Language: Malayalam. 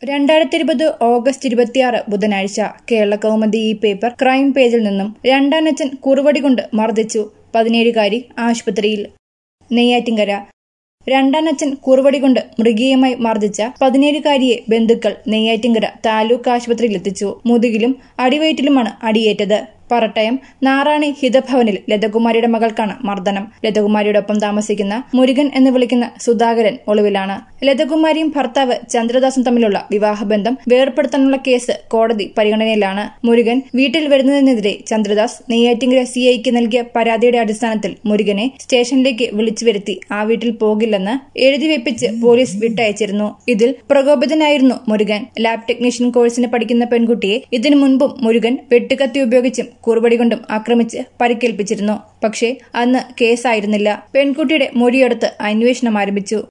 രണ്ടായിരത്തി ഇരുപത് ഓഗസ്റ്റ് ഇരുപത്തിയാറ് ബുധനാഴ്ച കേരള കൗമുദി ഈ പേപ്പർ ക്രൈം പേജിൽ നിന്നും രണ്ടാനച്ഛൻ കുറുവടി കൊണ്ട് മർദ്ദിച്ചു പതിനേഴുകാരി ആശുപത്രിയിൽ നെയ്യാറ്റിങ്കര രണ്ടാനച്ഛൻ കുറുവടി കൊണ്ട് മൃഗീയമായി മർദ്ദിച്ച പതിനേഴുകാരിയെ ബന്ധുക്കൾ നെയ്യാറ്റിങ്കര താലൂക്ക് ആശുപത്രിയിലെത്തിച്ചു മുതുകിലും അടിവയറ്റിലുമാണ് അടിയേറ്റത് പറട്ടയം നാറാണി ഹിതഭവനിൽ ലതകുമാരിയുടെ മകൾക്കാണ് മർദ്ദനം ലതകുമാരിയോടൊപ്പം താമസിക്കുന്ന മുരുകൻ എന്ന് വിളിക്കുന്ന സുധാകരൻ ഒളിവിലാണ് ലതകുമാരിയും ഭർത്താവ് ചന്ദ്രദാസും തമ്മിലുള്ള വിവാഹബന്ധം വേർപ്പെടുത്താനുള്ള കേസ് കോടതി പരിഗണനയിലാണ് മുരുകൻ വീട്ടിൽ വരുന്നതിനെതിരെ ചന്ദ്രദാസ് നെയ്യാറ്റിങ്കര സിഐക്ക് നൽകിയ പരാതിയുടെ അടിസ്ഥാനത്തിൽ മുരുകനെ സ്റ്റേഷനിലേക്ക് വിളിച്ചു വരുത്തി ആ വീട്ടിൽ പോകില്ലെന്ന് എഴുതി വെപ്പിച്ച് പോലീസ് വിട്ടയച്ചിരുന്നു ഇതിൽ പ്രകോപിതനായിരുന്നു മുരുകൻ ലാബ് ടെക്നീഷ്യൻ കോഴ്സിന് പഠിക്കുന്ന പെൺകുട്ടിയെ ഇതിനു മുൻപും മുരുകൻ വെട്ടുകത്തി ഉപയോഗിച്ചും കുറുപടി കൊണ്ടും ആക്രമിച്ച് പരിക്കേൽപ്പിച്ചിരുന്നു പക്ഷേ അന്ന് കേസായിരുന്നില്ല പെൺകുട്ടിയുടെ മൊഴിയെടുത്ത് അന്വേഷണം ആരംഭിച്ചു